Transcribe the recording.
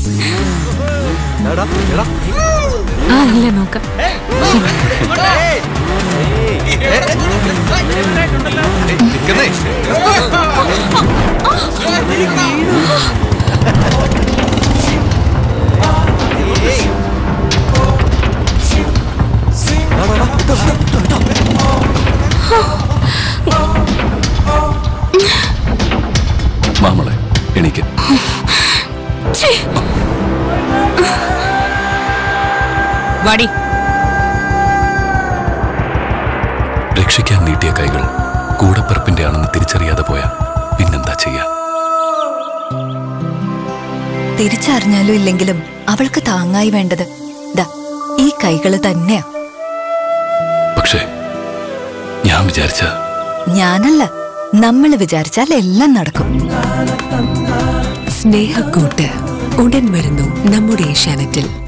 ആ ഇല്ല നോക്കാം മാമളെ എനിക്ക് വാടി രക്ഷിക്കാൻ നീട്ടിയ കൈകൾ കൂടപ്പിറപ്പിന്റെ ആണെന്ന് തിരിച്ചറിയാതെ പോയാ പിന്നെന്താ ചെയ്യാ തിരിച്ചറിഞ്ഞാലും ഇല്ലെങ്കിലും അവൾക്ക് താങ്ങായി വേണ്ടത് ദാ ഈ കൈകള് തന്നെയാ പക്ഷേ ഞാൻ വിചാരിച്ച ഞാനല്ല നമ്മൾ വിചാരിച്ചാൽ എല്ലാം നടക്കും സ്നേഹക്കൂട്ട് ഉടൻ വരുന്നു നമ്മുടെ ഏഷ്യാനെറ്റിൽ